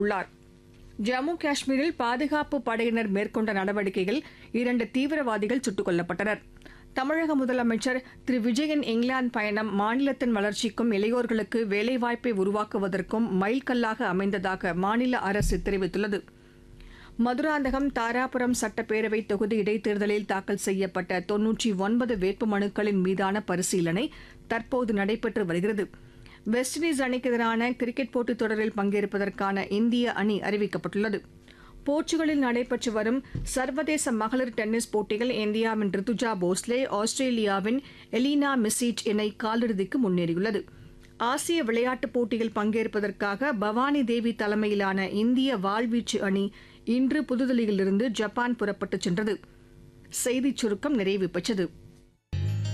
உள்ளார் ஜம்மு காஷ்மீரில் பாதுகாப்பு படையினர் மேற்கொண்ட நடவடிக்கையில் இரண்டு தீவிரவாதிகள் சுட்டுக் கொல்லப்பட்டனர் தமிழக முதலமைச்சர் திரு விஜயன் இங்கிலாந்து பயணம் மாநிலத்தின் வளர்ச்சிக்கும் இளையோர்களுக்கு வேலைவாய்ப்பை உருவாக்குவதற்கும் மைல்கல்லாக அமைந்ததாக மாநில அரசு தெரிவித்துள்ளது மதுராந்தகம் தாராபுரம் சட்டப்பேரவை தொகுதி இடைத்தேர்தலில் தாக்கல் செய்யப்பட்ட தொன்னூற்றி ஒன்பது வேட்புமனுக்களின் மீதான பரிசீலனை தற்போது நடைபெற்று வருகிறது வெஸ்ட் இண்டீஸ் அணிக்கு எதிரான கிரிக்கெட் போட்டித் தொடரில் பங்கேற்பதற்கான இந்திய அணி அறிவிக்கப்பட்டுள்ளது போர்ச்சுகலில் நடைபெற்று வரும் சர்வதேச மகளிர் டென்னிஸ் போட்டியில் இந்தியாவின் ரித்துஜா போஸ்லே ஆஸ்திரேலியாவின் எலினா மிசிச் இணை காலிறுதிக்கு முன்னேறியுள்ளது ஆசிய விளையாட்டுப் போட்டியில் பங்கேற்பதற்காக பவானி தேவி தலைமையிலான இந்திய வாள்வீச்சு அணி இன்று புதுதில்லியிலிருந்து ஜப்பான் புறப்பட்டுச் சென்றது செய்திச் சுருக்கம் நிறைவு பெற்றது